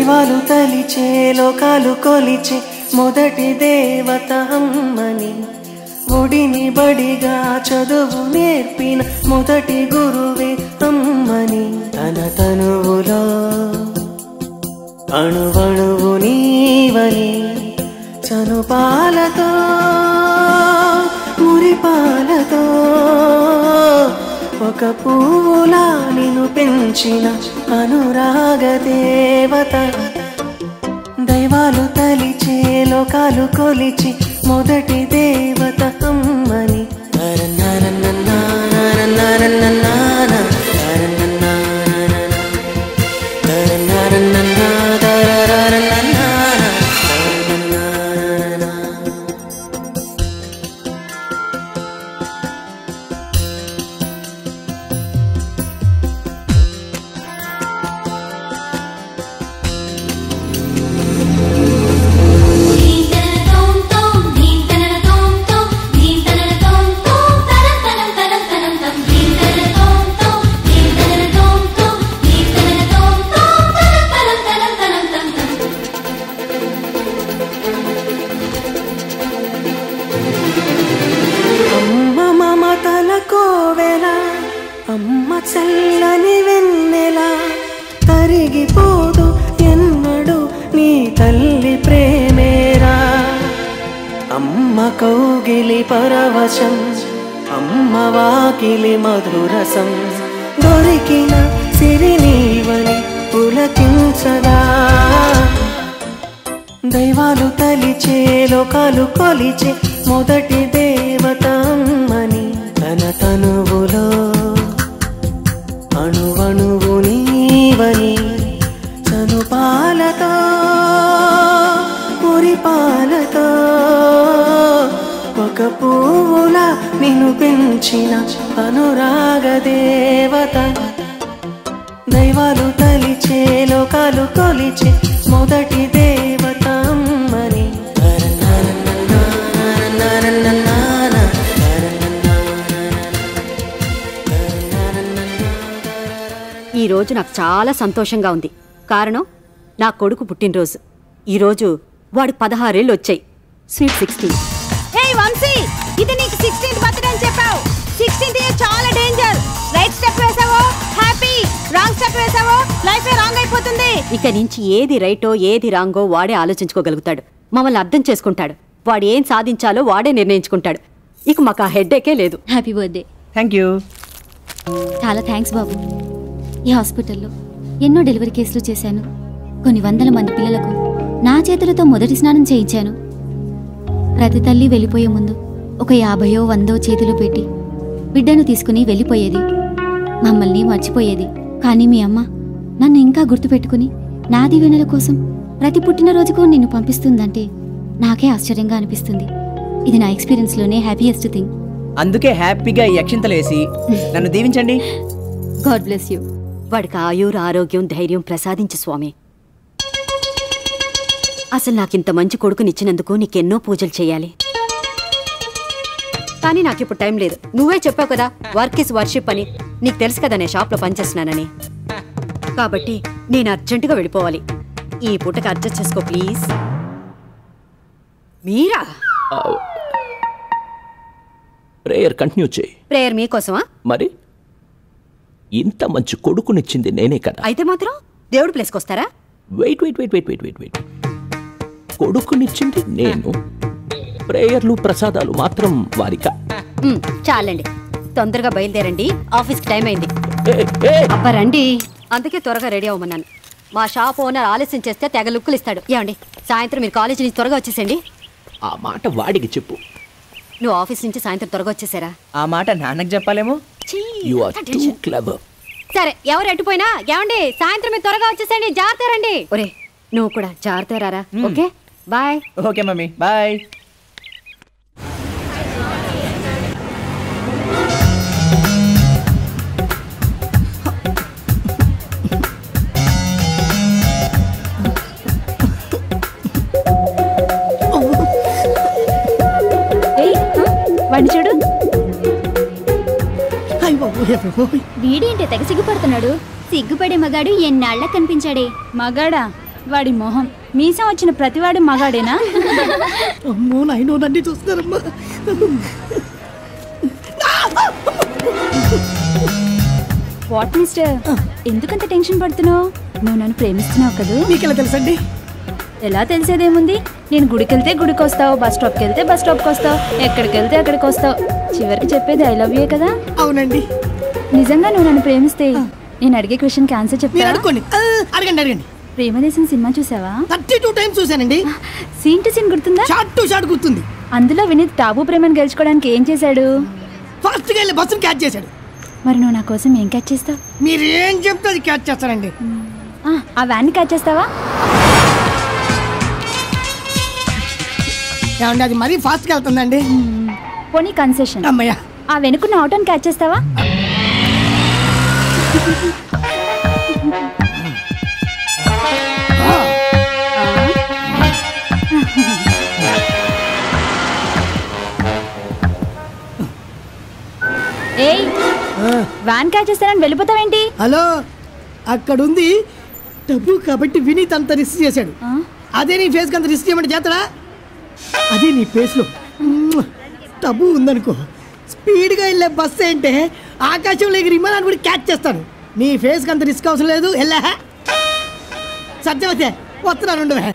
దైవాలు తలిచే లోకాలు కొలిచే మొదటి దేవత అమ్మని ఒడిని బడిగా చదువు నేర్పిన మొదటి గురువే అమ్మని తన తనువులో అణువణువు నీవని చనుపాలతో మురిపాలతో ఒక పూలా నిన్ను పెంచిన అనురాగ దేవత దైవాలు తలిచే లోకాలు కొలిచి మొదటి దేవత అమ్మని అమ్మ మమతల కోవెల అమ్మ చల్లని వెన్నెల తరిగిపోదు ఎన్నడు నీ తల్లి ప్రేమేరా అమ్మ కౌగిలి పరవశం అమ్మ వాకిలి మధురసం దొరికిన సిరి నీవని పులకించగా దైవాలు తలిచే లోకాలు కొలిచే మొదటి దేవత అమ్మని తన తనువులో అణువణువు నీవని చనుపాలతో మురిపాలతో ఒక పువ్వులా నిన్ను పెంచిన అనురాగ దేవత దైవాలు తలిచే లోకాలు కొలిచే మొదటి దేవత అమ్మని ఈ రోజు నాకు చాలా సంతోషంగా ఉంది కారణం నా కొడుకు పుట్టినరోజు ఈరోజు వాడి పదహారేళ్ళు వచ్చాయి స్వీట్ సిక్స్టీన్ హే వంశీ ఇది నీకు సిక్స్టీన్త్ బర్త్డే అని చెప్పావు సిక్స్టీన్త్ ఇయర్ చాలా డేంజర్ రైట్ స్టెప్ వేసావో హ్యాపీ రాంగ్ స్టెప్ వేసావో లైఫ్ రాంగ్ అయిపోతుంది ఇక నుంచి ఏది రైటో ఏది రాంగో వాడే ఆలోచించుకోగలుగుతాడు మమ్మల్ని అర్థం చేసుకుంటాడు వాడు ఏం సాధించాలో వాడే నిర్ణయించుకుంటాడు ఇక మాకు ఆ హెడ్ఏకే లేదు హ్యాపీ బర్త్డే థ్యాంక్ యూ చాలా థ్యాంక్స్ బాబు ఈ హాస్పిటల్లో ఎన్నో డెలివరీ కేసులు చేశాను కొన్ని వందల మంది పిల్లలకు నా చేతులతో మొదటి స్నానం చేయించాను ప్రతి తల్లి వెళ్ళిపోయే ముందు ఒక యాభయో వందో చేతిలో పెట్టి బిడ్డను తీసుకుని వెళ్ళిపోయేది మమ్మల్ని మర్చిపోయేది కానీ మీ అమ్మ నన్ను ఇంకా గుర్తుపెట్టుకుని నా దీవెనల కోసం ప్రతి పుట్టినరోజుకు నిన్ను పంపిస్తుందంటే నాకే ఆశ్చర్యంగా అనిపిస్తుంది ఇది నా ఎక్స్పీరియన్స్లోనే హ్యాపీయెస్ట్ థింగ్ అందుకే హ్యాపీగా ఈ అక్షింతలు వేసి నన్ను దీవించండి గాడ్ బ్లెస్ యూ వాడికి ఆయుర్ ఆరోగ్యం ధైర్యం ప్రసాదించు స్వామి అసలు నాకింత మంచి కొడుకునిచ్చినందుకు నీకెన్నో పూజలు చేయాలి కానీ నాకు ఇప్పుడు టైం లేదు నువ్వే చెప్పావు కదా వర్క్ ఇస్ వర్షిప్ అని నీకు తెలుసు కదా నేను షాప్లో పనిచేస్తున్నానని కాబట్టి నేను అర్జెంటుగా వెళ్ళిపోవాలి ఈ పూటకి అడ్జస్ట్ చేసుకో ప్లీజ్ మీరా ప్రేయర్ కంటిన్యూ చేయి ప్రేయర్ మీకోసమా మరి ఇంత మంచి కొడుకునిచ్చింది నేనే కదా అయితే మాత్రం దేవుడు ప్లేస్కి వస్తారా wait wait wait wait wait wait wait కొడుకునిచ్చింది నేను ప్రేయర్లు ప్రసాదాలు మాత్రం వారిక మ్, చాలండి తొందరగా బయలుదేరండి ఆఫీస్కి టైం అయింది అబ్బా రండి అందుకే త్వరగా రెడీ అవ్వమన్నాను మా షాప్ ఓనర్ ఆలస్యం చేస్తే తెగ లుక్కులు ఇస్తాడు ఏమండి సాయంత్రం మీరు కాలేజీ నుంచి త్వరగా వచ్చేసండి ఆ మాట వాడికి చెప్పు నువ్వు ఆఫీస్ నుంచి సాయంత్రం త్వరగా వచ్చేసారా ఆ మాట నాన్నకు చెప్పాలేమో యు ఆర్ టూ క్లవర్ సరే ఎవరు ఎట్టుపోయినా ఏమండి సాయంత్రం మీరు త్వరగా వచ్చేసండి జాగ్రత్త రండి ఒరే నువ్వు కూడా జాగ్రత్త రారా okay bye okay mummy bye వాడిని చూడు వీడేంటి తెగ సిగ్గుపడుతున్నాడు సిగ్గుపడే మగాడు ఎన్నాళ్ళ కనిపించాడే మగాడా వాడి మొహం మీసం వచ్చిన ప్రతివాడు మగాడేనా అమ్మో నాయనో నన్ను చూస్తున్నారమ్మా వాట్ మిస్టర్ ఎందుకంత టెన్షన్ పడుతున్నావు నువ్వు నన్ను ప్రేమిస్తున్నావు కదూ మీకెలా తెలుసండి ఎలా తెలిసేదేముంది నేను గుడికి వెళ్తే గుడికి వస్తావు బస్ స్టాప్కి వెళ్తే బస్ స్టాప్కి వస్తావు ఎక్కడికి వెళ్తే అక్కడికి వస్తావు చివరికి చెప్పేది ఐ లవ్ యూ కదా అవునండి నిజంగా నువ్వు నన్ను ప్రేమిస్తే నేను అడిగే క్వశ్చన్కి ఆన్సర్ మీరు చెప్తా అడుక్కోండి ఆ, అడగండి అడగండి ప్రేమదేశం సినిమా చూసావా థర్టీ టూ టైమ్స్ చూశానండి సీన్ టు సీన్ గుర్తుందా షార్ట్ టు షార్ట్ గుర్తుంది అందులో వినీత్ టాబు ప్రేమను గెలుచుకోవడానికి ఏం చేశాడు ఫాస్ట్గా వెళ్ళి బస్సును క్యాచ్ చేశాడు మరి నువ్వు నా కోసం ఏం క్యాచ్ చేస్తావు మీరు ఏం చెప్తే అది క్యాచ్ చేస్తానండి ఆ, ఆ వ్యాన్ని క్యాచ్ చేస్తావా ఏమండి అది మరీ ఫాస్ట్గా వెళ్తుందండి పోనీ కన్సెషన్ అమ్మయ్య ఆ వెనుకున్న ఆటోని క్యాచ్ చేస్తావా ఏయ్ వ్యాన్ క్యాచ్ చేస్తానని వెళ్ళిపోతావేంటి హలో అక్కడ ఉంది డబ్బు కాబట్టి వినీత్ అంత రిస్క్ చేశాడు ఆ? అదే నీ ఫేస్కి అంత రిస్క్ చేయమంటే చేస్తాడా అదే నీ ఫేస్లో డబ్బు ఉందనుకో స్పీడ్గా వెళ్ళే బస్సు ఏంటే ఆకాశంలో ఎగిరి విమానాన్ని కూడా క్యాచ్ చేస్తాను నీ ఫేస్కి అంత రిస్క్ అవసరం లేదు వెళ్ళా సత్యవతే వస్తున్నాను ఉండవే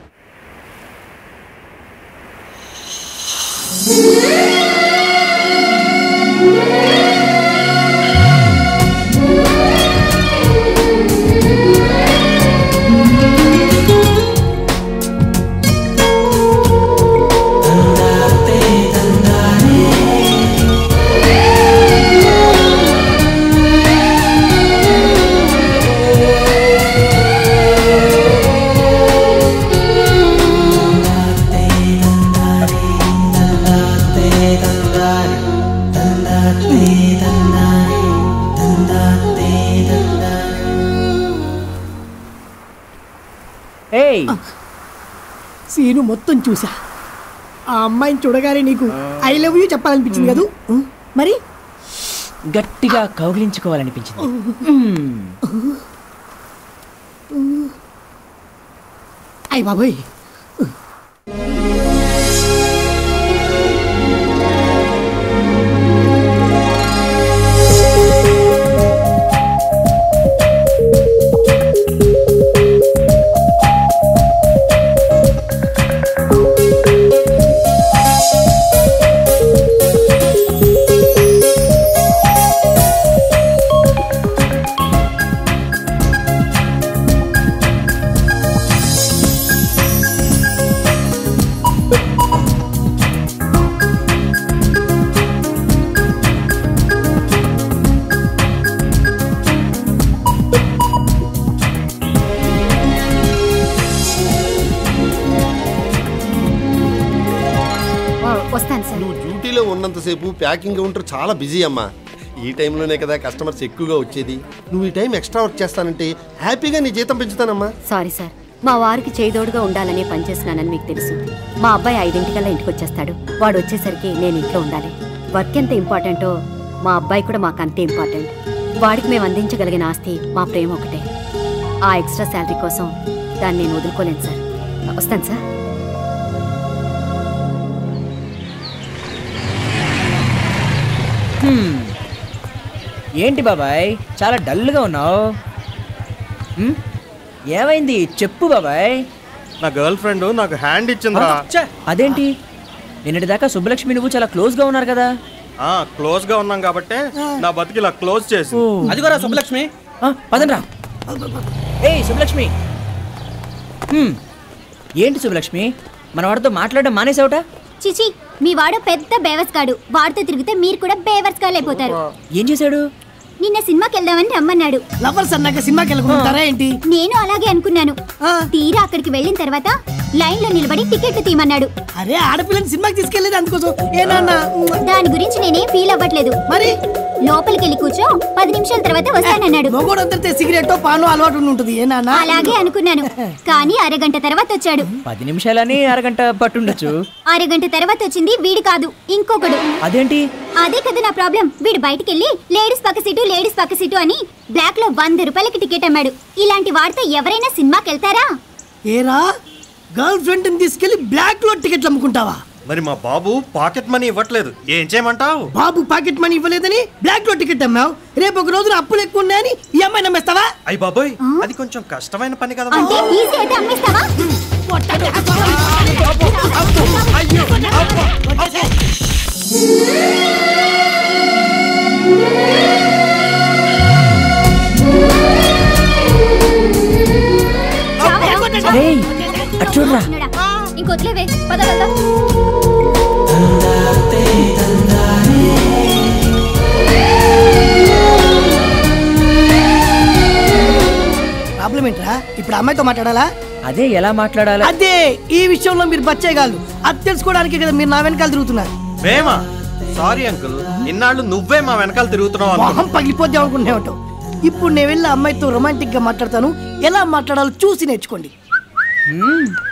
ఏయ్ సీను మొత్తం చూసా ఆ అమ్మాయిని చూడగానే నీకు ఐ లవ్ యూ చెప్పాలనిపించింది కదూ మరి గట్టిగా కౌగిలించుకోవాలనిపించింది అయ్య బాబోయ్ ఆ, వస్తాను సార్ నువ్వు డ్యూటీలో ఉన్నంతసేపు ప్యాకింగ్ కౌంటర్ చాలా బిజీ అమ్మా ఈ టైంలోనే కదా కస్టమర్స్ ఎక్కువగా వచ్చేది నువ్వు ఈ టైం ఎక్స్ట్రా వర్క్ చేస్తానంటే హ్యాపీగా నీ జీతం పెంచుతానమ్మా సారీ సార్ మా వారికి చేదోడుగా ఉండాలనే పనిచేస్తున్నానని మీకు తెలుసు మా అబ్బాయి ఐదింటికల్లా ఇంటికి వచ్చేస్తాడు వాడు వచ్చేసరికి నేను ఇంట్లో ఉండాలి వర్క్ ఎంత ఇంపార్టెంటో మా అబ్బాయి కూడా మాకు అంతే ఇంపార్టెంట్ వాడికి మేము అందించగలిగిన ఆస్తి మా ప్రేమ ఒకటే ఆ ఎక్స్ట్రా శాలరీ కోసం దాన్ని నేను వదులుకోలేను సార్ వస్తాను సార్ ఏంటి బాబాయ్ చాలా డల్గా ఉన్నావు హ్మ్? ఏమైంది చెప్పు బాబాయ్ నా గర్ల్ ఫ్రెండ్ నాకు హ్యాండ్ ఇచ్చిందిరా ఛ, అదేంటి నిన్నటి దాకా సుబ్బలక్ష్మి నువ్వు చాలా క్లోజ్గా ఉన్నారు కదా ఆ క్లోజ్ గా ఉన్నాం కాబట్టి నా బతికి ఇలా క్లోజ్ చేసి అదిగోరా సుబ్బలక్ష్మి పదండ్రా ఏయ్ సుబ్బలక్ష్మి హ్మ్. ఏంటి సుబ్బలక్ష్మి మన వాడితో మాట్లాడడం మానేసావుట చిచి మీ వాడు పెద్ద బేవర్స్ కాడు వాడితో తిరిగితే మీరు కూడా బేవర్స్ కాలు అయిపోతారు ఏం చేశాడు నిన్న సినిమాకి వెళ్దామని రమ్మన్నాడు లవర్స్ అన్నాక సినిమాకి వెళ్ళకుంటారా ఏంటి నేను అలాగే అనుకున్నాను ఆ. తీరా అక్కడికి వెళ్ళిన తర్వాత లైన్ లో నిలబడి టికెట్లు తీయమన్నాడు అరే ఆడపిల్లని సినిమాకి తీసుకెళ్ళేది అందుకోసం ఏ నాన్న దాని గురించి నేనేం ఫీల్ అవ్వట్లేదు మరి లోపలికి వెళ్ళి కూర్చో పది నిమిషాల తర్వాత వస్తానన్నాడు మొగోడు అంతరితే సిగరెట్ పాను అలవాటు ఉండి ఉంటుంది ఏ నాన్న అలాగే అనుకున్నాను కానీ అరగంట తర్వాత వచ్చాడు పది నిమిషాలని అరగంట పట్టుండొచ్చు అరగంట తర్వాత వచ్చింది వీడు కాదు ఇంకొకడు అదేంటి అదే కదా నా ప్రాబ్లం వీడు బయటికి వెళ్ళి లేడీస్ పక్క సీటు లేడీస్ పక్క సీటు అని బ్లాక్ లో వంద రూపాయలకి టికెట్ అమ్మాడు ఇలాంటి వాడితో ఎవరైనా సినిమాకి వెళ్తారా ఏరా గర్ల్ ఫ్రెండ్ తీసుకెళ్లి బ్లాక్ లో టికెట్లు అమ్ముకుంటావా మరి మా బాబు పాకెట్ మనీ ఇవ్వట్లేదు ఏం చేయమంటావు బాబు పాకెట్ మనీ ఇవ్వలేదని బ్లాక్ లో టికెట్ అమ్మావు రేపు ఒక రోజున అప్పులు ఎక్కువ ఉన్నాయని ఈ అమ్మాయి నమ్మేస్తావా అయ్యి బాబోయ్ అది కొంచెం కష్టమైన పని కదా అంటే ఈజీ అయితే అమ్మేస్తావా చూడరా ఇంకొదిలేవే పద వెళ్దాం ప్రాబ్లం ఏంట్రా ఇప్పుడు అమ్మాయితో మాట్లాడాలా అదే ఎలా మాట్లాడాలి అదే ఈ విషయంలో మీరు బచ్చేయగాళ్ళు అది తెలుసుకోవడానికి కదా మీరు నా వెనకాల తిరుగుతున్నారు మేమా సారీ అంకుల్ ఇన్నాళ్ళు నువ్వే మా వెనకాల తిరుగుతున్నావు అనుకున్నా. మొహం పగిలిపోద్ది అనుకుంటున్నా ఉంటావు ఇప్పుడు నేను వెళ్ళి ఆ అమ్మాయితో రొమాంటిక్ గా మాట్లాడతాను ఎలా మాట్లాడాలో చూసి నేర్చుకోండి